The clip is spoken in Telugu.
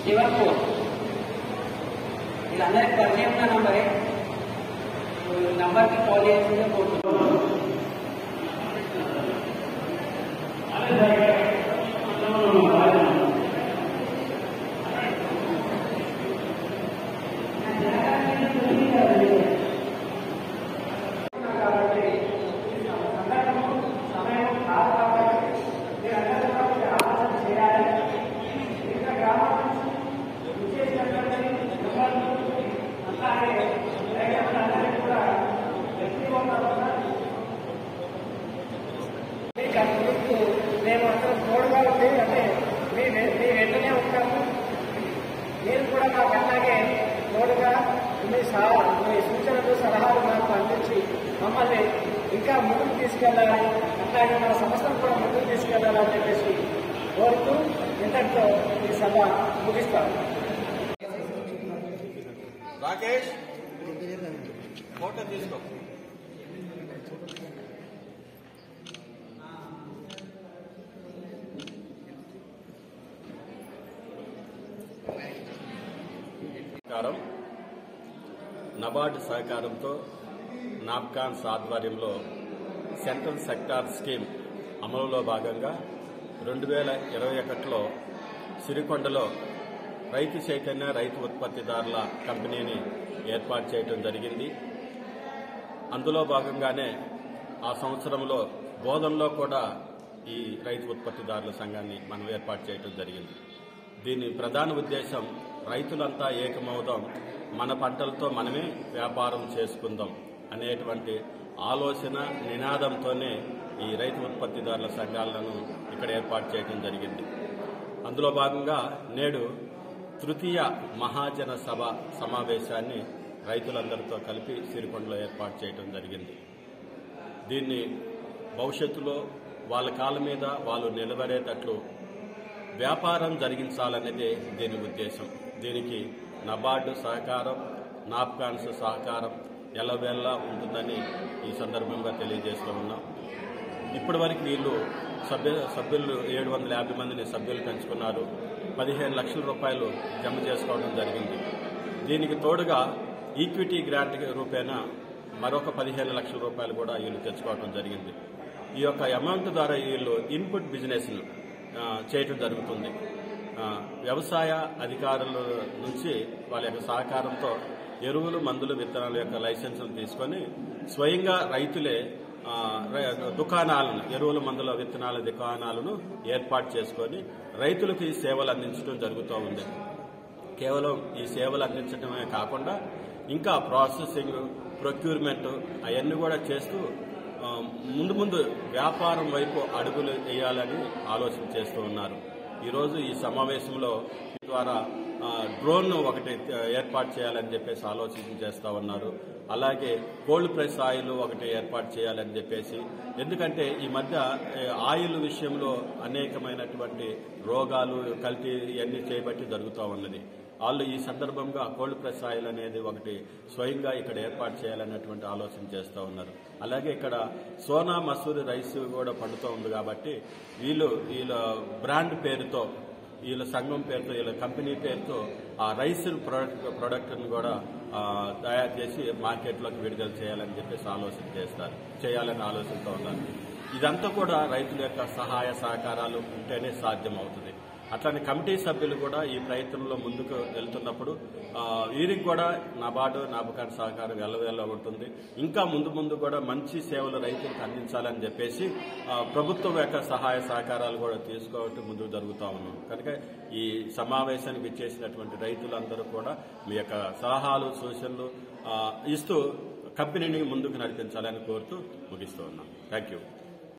శివపూర్ ఇది అందరికి పరిచయం ఉన్న నంబరే ఈ నంబర్కి కాల్ చేసిందే కోరుతున్నాను దాని గురించి మేము అందరం తోడుగా ఉండి అంటే మీ వె- మీ వెంటనే ఉంటాము మీరు కూడా మాకు అలాగే తోడుగా మీ సహా మీ సూచనలు సలహాలు మాకు అందించి మమ్మల్ని ఇంకా ముందుకు తీసుకెళ్ళాలి అట్లాగే మన సంస్థను కూడా ముందుకు తీసుకెళ్ళాలని చెప్పేసి కోరుతూ ఇంతటితో ఈ సభ ముగిస్తాము రాకేష్ ఫోటో తీసుకో సహకారం నబార్డు సహకారంతో నాప్కాన్స్ ఆధ్వర్యంలో సెంట్రల్ సెక్టార్ స్కీమ్ అమలులో భాగంగా రెండు వేల ఇరవై ఒకటిలో సిరికొండలో రైతు చైతన్య రైతు ఉత్పత్తిదారుల కంపెనీని ఏర్పాటు చేయడం జరిగింది అందులో భాగంగానే ఆ సంవత్సరంలో బోధనలో కూడా ఈ రైతు ఉత్పత్తిదారుల సంఘాన్ని మనం ఏర్పాటు చేయడం జరిగింది దీని ప్రధాన ఉద్దేశం రైతులంతా ఏకమవుదాం మన పంటలతో మనమే వ్యాపారం చేసుకుందాం అనేటువంటి ఆలోచన నినాదంతోనే ఈ రైతు ఉత్పత్తిదారుల సంఘాలను ఇక్కడ ఏర్పాటు చేయడం జరిగింది అందులో భాగంగా నేడు తృతీయ మహాజన సభ సమావేశాన్ని రైతులందరితో కలిపి సిరికొండలో ఏర్పాటు చేయడం జరిగింది దీన్ని భవిష్యత్తులో వాళ్ళ కాళ్ళ మీద వాళ్ళు నిలబడేటట్లు వ్యాపారం జరిగించాలనేదే దీని ఉద్దేశం దీనికి నబార్డు సహకారం నాప్కాన్స్ సహకారం ఎల్లవేళలా ఉంటుందని ఈ సందర్భంగా తెలియజేస్తూ ఉన్నాం ఇప్పటి వరకు వీళ్ళు సభ్య సభ్యులు ఏడు వందల యాభై మందిని సభ్యులు పెంచుకున్నారు పదిహేను లక్షల రూపాయలు జమ చేసుకోవడం జరిగింది దీనికి తోడుగా ఈక్విటీ గ్రాంట్ రూపేణా మరొక పదిహేను లక్షల రూపాయలు కూడా వీళ్ళు తెచ్చుకోవడం జరిగింది ఈ యొక్క అమౌంట్ ద్వారా వీళ్ళు ఇన్పుట్ బిజినెస్ చేయటం జరుగుతుంది ఆ, వ్యవసాయ అధికారుల నుంచి వాళ్ళ యొక్క సహకారంతో ఎరువులు మందులు విత్తనాల యొక్క లైసెన్సులు తీసుకొని స్వయంగా రైతులే ఆ, రై- దుకాణాలను ఎరువుల మందుల విత్తనాల దుకాణాలను ఏర్పాటు చేసుకొని రైతులకు ఈ సేవలు అందించడం జరుగుతూ ఉంది కేవలం ఈ సేవలు అందించడమే కాకుండా ఇంకా ప్రాసెసింగ్ ప్రొక్యూర్మెంట్ అవన్నీ కూడా చేస్తూ ఆ, ముందు ముందు వ్యాపారం వైపు అడుగులు వేయాలని ఆలోచన చేస్తూ ఉన్నారు ఈరోజు ఈ సమావేశంలో ద్వారా ఆ, డ్రోన్ ఒకటి ఆ, ఏర్పాటు చేయాలని చెప్పేసి ఆలోచన చేస్తూ ఉన్నారు అలాగే కోల్డ్ ప్రెస్ ఆయిల్ ఒకటి ఏర్పాటు చేయాలని చెప్పేసి ఎందుకంటే ఈ మధ్య ఏ, ఆయిల్ విషయంలో అనేకమైనటువంటి రోగాలు కల్తీ ఇవన్నీ చేయబట్టి జరుగుతూ ఉన్నది వాళ్ళు ఈ సందర్భంగా కోల్డ్ ప్రెస్ ఆయిల్ అనేది ఒకటి స్వయంగా ఇక్కడ ఏర్పాటు చేయాలనేటువంటి ఆలోచన చేస్తూ ఉన్నారు అలాగే ఇక్కడ సోనా మసూరి రైస్ కూడా పండుతూ ఉంది కాబట్టి వీళ్ళు వీళ్ళ బ్రాండ్ పేరుతో వీళ్ళ సంఘం పేరుతో వీళ్ళ కంపెనీ పేరుతో ఆ రైస్ ప్రొడక్ట్ ప్రొడక్ట్ని కూడా ఆ, తయారు చేసి మార్కెట్లోకి విడుదల చేయాలని చెప్పేసి ఆలోచన చేస్తారు చేయాలని ఆలోచనతో ఉన్నారు ఇదంతా కూడా రైతుల యొక్క సహాయ సహకారాలు ఉంటేనే సాధ్యం అవుతుంది అట్లానే కమిటీ సభ్యులు కూడా ఈ ప్రయత్నంలో ముందుకు వెళ్తున్నప్పుడు ఆ, వీరికి కూడా నాబార్డు నాబకాన్ సహకారం వెళ్ళవేళ్ళ ఉంటుంది ఇంకా ముందు ముందు కూడా మంచి సేవలు రైతులకు అందించాలని చెప్పేసి ఆ, ప్రభుత్వం యొక్క సహాయ సహకారాలు కూడా తీసుకోవటం ముందుకు జరుగుతూ ఉన్నాం కనుక ఈ సమావేశానికి ఇచ్చేసినటువంటి రైతులందరూ కూడా మీ యొక్క సలహాలు సూచనలు ఆ, ఇస్తూ కంపెనీని ముందుకు నడిపించాలని కోరుతూ ముగిస్తూ ఉన్నాం థ్యాంక్ యూ